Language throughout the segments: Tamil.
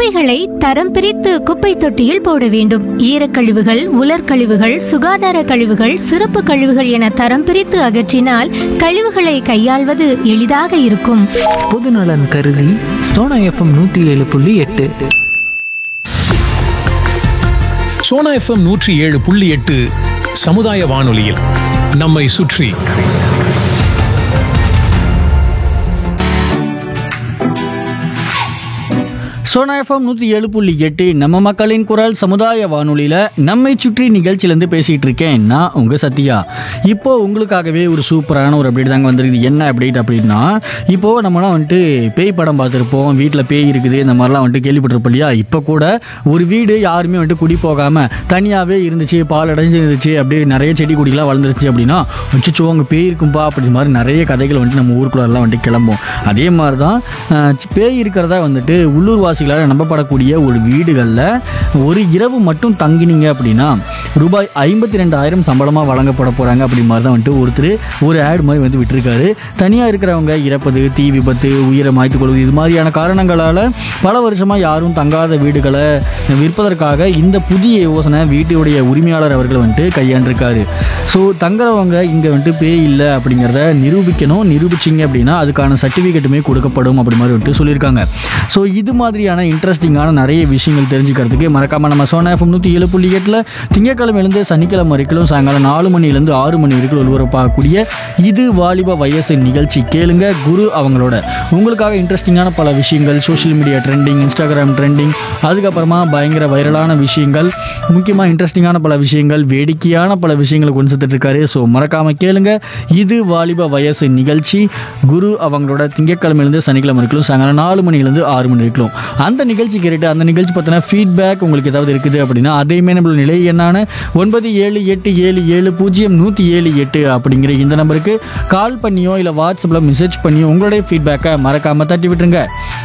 குப்பைகளை தரம் பிரித்து குப்பை தொட்டியில் போட வேண்டும் ஈரக்கழிவுகள் உலர்கழிவுகள் சுகாதார கழிவுகள் சிறப்பு கழிவுகள் என தரம் பிரித்து அகற்றினால் கழிவுகளை கையாள்வது எளிதாக இருக்கும் பொதுநலன் கருதி சோனா எஃப்எம் நூற்றி ஏழு புள்ளி எட்டு சோனா எஃப்எம் நூற்றி ஏழு புள்ளி எட்டு சமுதாய வானொலியில் நம்மை சுற்றி சோனா எஃப்எம் நூற்றி ஏழு புள்ளி எட்டு நம்ம மக்களின் குரல் சமுதாய வானொலியில் நம்மை சுற்றி நிகழ்ச்சியிலேருந்து பேசிகிட்டு இருக்கேன் நான் உங்கள் சத்யா இப்போ உங்களுக்காகவே ஒரு சூப்பரான ஒரு அப்டேட் தாங்க வந்திருக்குது என்ன அப்டேட் அப்படின்னா இப்போது நம்மலாம் வந்துட்டு பேய் படம் பார்த்துருப்போம் வீட்டில் பேய் இருக்குது இந்த மாதிரிலாம் வந்துட்டு கேள்விப்பட்டிருப்போம் இல்லையா இப்போ கூட ஒரு வீடு யாருமே வந்துட்டு குடி போகாமல் தனியாகவே இருந்துச்சு பால் அடைஞ்சு இருந்துச்சு அப்படியே நிறைய செடி கொடிலாம் வளர்ந்துருச்சு அப்படின்னா அச்சோ அங்கே பேய் இருக்கும்பா அப்படி மாதிரி நிறைய கதைகள் வந்துட்டு நம்ம ஊருக்குள்ளெல்லாம் வந்துட்டு கிளம்பும் அதே மாதிரி தான் அஹ், சி- பேய் இருக்கிறதா வந்துட்டு உள்ளூர் வாசிகளால் நம்பப்படக்கூடிய ஒரு வீடுகளில் ஒரு இரவு மட்டும் தங்கினீங்க அப்படின்னா ரூபாய் ஐம்பத்தி ரெண்டாயிரம் சம்பளமாக வழங்கப்பட போகிறாங்க அப்படி மாதிரி தான் வந்துட்டு ஒருத்தர் ஒரு ஆட் மாதிரி வந்து விட்டுருக்காரு தனியாக இருக்கிறவங்க இறப்பது தீ விபத்து உயிரை மாய்த்து கொள்வது இது மாதிரியான காரணங்களால் பல வருஷமாக யாரும் தங்காத வீடுகளை விற்பதற்காக இந்த புதிய யோசனை வீட்டுடைய உரிமையாளர் அவர்கள் வந்துட்டு கையாண்டிருக்காரு ஸோ தங்குறவங்க இங்கே வந்துட்டு பேய் இல்லை அப்படிங்கிறத நிரூபிக்கணும் நிரூபிச்சிங்க அப்படின்னா அதுக்கான சர்டிஃபிகேட்டுமே கொடுக்கப்படும் அப்படி மாதிரி வந்துட்டு சொல்லியிருக்காங்க ஸோ இது மாதிரியான இன்ட்ரெஸ்டிங்கான நிறைய விஷயங்கள் தெரிஞ்சுக்கிறதுக்கு மறக்காம நம்ம சோனா எஃப்எம் நூற்றி ஏழு புள்ளி எட்டில் திங்கக்கிழமையிலேருந்து சனிக்கிழமை வரைக்கும் சாயங்காலம் நாலு மணிலேருந்து ஆறு மணி வரைக்கும் ஒருவரப்பாகக்கூடிய இது வாலிப வயசு நிகழ்ச்சி கேளுங்க குரு அவங்களோட உங்களுக்காக இன்ட்ரெஸ்டிங்கான பல விஷயங்கள் social media trending Instagram trending அதுக்கப்புறமா பயங்கர வைரலான விஷயங்கள் முக்கியமாக இன்ட்ரெஸ்டிங்கான பல விஷயங்கள் வேடிக்கையான பல விஷயங்களை கொண்டு சேர்த்துட்டு இருக்காரு ஸோ மறக்காம கேளுங்க இது வாலிப வயசு நிகழ்ச்சி குரு அவங்களோட திங்கட்கிழமையிலேருந்து சனிக்கிழமை வரைக்கும் சாயங்காலம் நாலு மணிலேருந்து ஆறு மணி வரைக்கும் அந்த நிகழ்ச்சி கேட்டுட்டு அந்த நிகழ்ச்சி பற்றின ஃபீட்பேக் உங்களுக்கு ஏதாவது இருக்குது அப்படின்னா அதையுமே நம்மளோட நிலை என்னான ஒன்பது ஏழு எட்டு ஏழு ஏழு பூஜ்ஜியம் நூற்றி ஏழு எட்டு அப்படிங்கிற இந்த நம்பருக்கு கால் பண்ணியோ இல்லை வாட்ஸ்அப்பில் மெசேஜ் பண்ணியோ உங்களுடைய ஃபீட்பேக்கை மறக்காமல் தட்டி விட்டுருங்க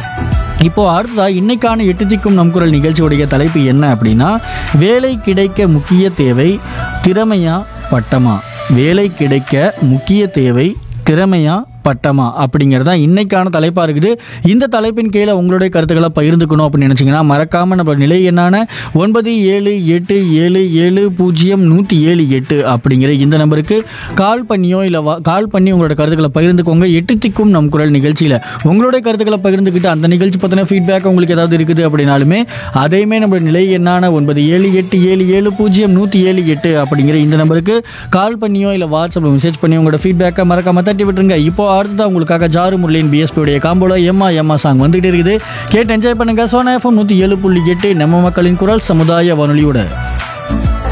இப்போ அடுத்ததா இன்னைக்கான எட்டு திக்கும் நம் குரல் நிகழ்ச்சியுடைய தலைப்பு என்ன அப்படின்னா வேலை கிடைக்க முக்கிய தேவை திறமையா பட்டமா வேலை கிடைக்க முக்கிய தேவை திறமையா பட்டமா அப்படிங்கிறது தான் இன்னைக்கான தலைப்பாக இருக்குது இந்த தலைப்பின் கீழே உங்களுடைய கருத்துக்களை பகிர்ந்துக்கணும் அப்படின்னு நினச்சிங்கன்னா மறக்காமல் நம்ம நிலை என்னான ஒன்பது ஏழு எட்டு ஏழு ஏழு பூஜ்ஜியம் நூற்றி ஏழு எட்டு அப்படிங்கிற இந்த நம்பருக்கு கால் பண்ணியோ இல்லை வா கால் பண்ணி உங்களோட கருத்துக்களை பகிர்ந்துக்கோங்க எட்டு திக்கும் நம் குரல் நிகழ்ச்சியில் உங்களுடைய கருத்துக்களை பகிர்ந்துக்கிட்டு அந்த நிகழ்ச்சி பற்றின ஃபீட்பேக் உங்களுக்கு ஏதாவது இருக்குது அப்படின்னாலுமே அதையுமே நம்ம நிலை என்னான ஒன்பது ஏழு எட்டு ஏழு ஏழு பூஜ்ஜியம் நூற்றி ஏழு எட்டு அப்படிங்கிற இந்த நம்பருக்கு கால் பண்ணியோ இல்லை வாட்ஸ்அப்பில் மெசேஜ் பண்ணி உங்களோட ஃபீட்பேக்கை மறக்காம தட்டி விட்டுருங்க இப்போ அடுத்ததான் உங்களுக்காக ஜாரு முரளியின் பிஎஸ்பி உடைய காம்போல எம்மா எம்மா சாங் வந்துகிட்டே இருக்குது கேட்டு என்ஜாய் பண்ணுங்க சோனா எஃப்எம் நூற்றி ஏழு புள்ளி எட்டு நம்ம மக்களின் குரல் சமுதாய வானொலியோட